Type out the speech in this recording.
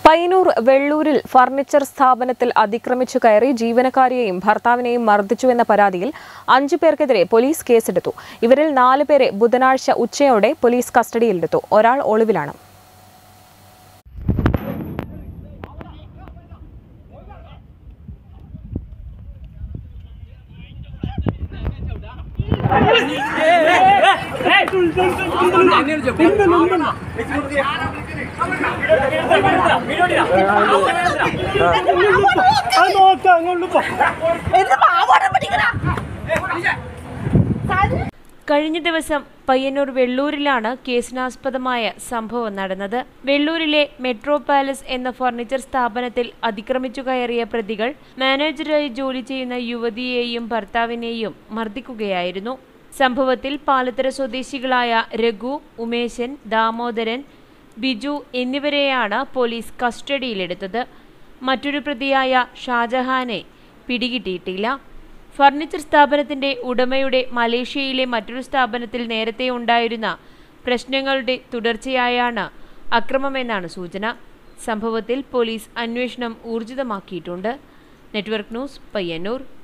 Payyanur വെള്ളൂരിൽ furniture സ്ഥാപനത്തിൽ അതിക്രമിച്ചു കയറി ജീവനക്കാരിയെയും ഭർത്താവിനെയും മർദ്ദിച്ചുവെന്ന പരാതിയിൽ അഞ്ചു പേർക്കെതിരെ പോലീസ് കേസെടുത്തു ഇവരിൽ നാല് പേരെ ബുധനാഴ്ച ഉച്ചയോടെ പോലീസ് കസ്റ്റഡിയിലെടുത്തു ഒരാൾ ഒളിവിലാണ് കഴിഞ്ഞ ദിവസം പയ്യന്നൂർ വെള്ളൂരിലാണ് കേസിനാസ്പദമായ സംഭവം നടന്നത് വെള്ളൂരിലെ മെട്രോ പാലസ് എന്ന ഫർണിച്ചർ സ്ഥാപനത്തിൽ അതിക്രമിച്ചു കയറിയ പ്രതികൾ മാനേജറായി ജോലി ചെയ്യുന്ന യുവതിയെയും ഭർത്താവിനെയും മർദ്ദിക്കുകയായിരുന്നു സംഭവത്തിൽ പാലത്തര സ്വദേശികളായ രഘു ഉമേശൻ ദാമോദരൻ ബിജു എന്നിവരെയാണ് പോലീസ് കസ്റ്റഡിയിലെടുത്തത് മറ്റൊരു പ്രതിയായ ഷാജഹാനെ പിടികിട്ടിയിട്ടില്ല ഫർണിച്ചർ സ്ഥാപനത്തിന്റെ ഉടമയുടെ മലേഷ്യയിലെ മറ്റൊരു സ്ഥാപനത്തിൽ നേരത്തെ ഉണ്ടായിരുന്ന പ്രശ്നങ്ങളുടെ തുടർച്ചയായാണ് അക്രമമെന്നാണ് സൂചന സംഭവത്തിൽ പോലീസ് അന്വേഷണം ഊർജിതമാക്കിയിട്ടുണ്ട് നെറ്റ്വർക്ക് ന്യൂസ് പയ്യന്നൂർ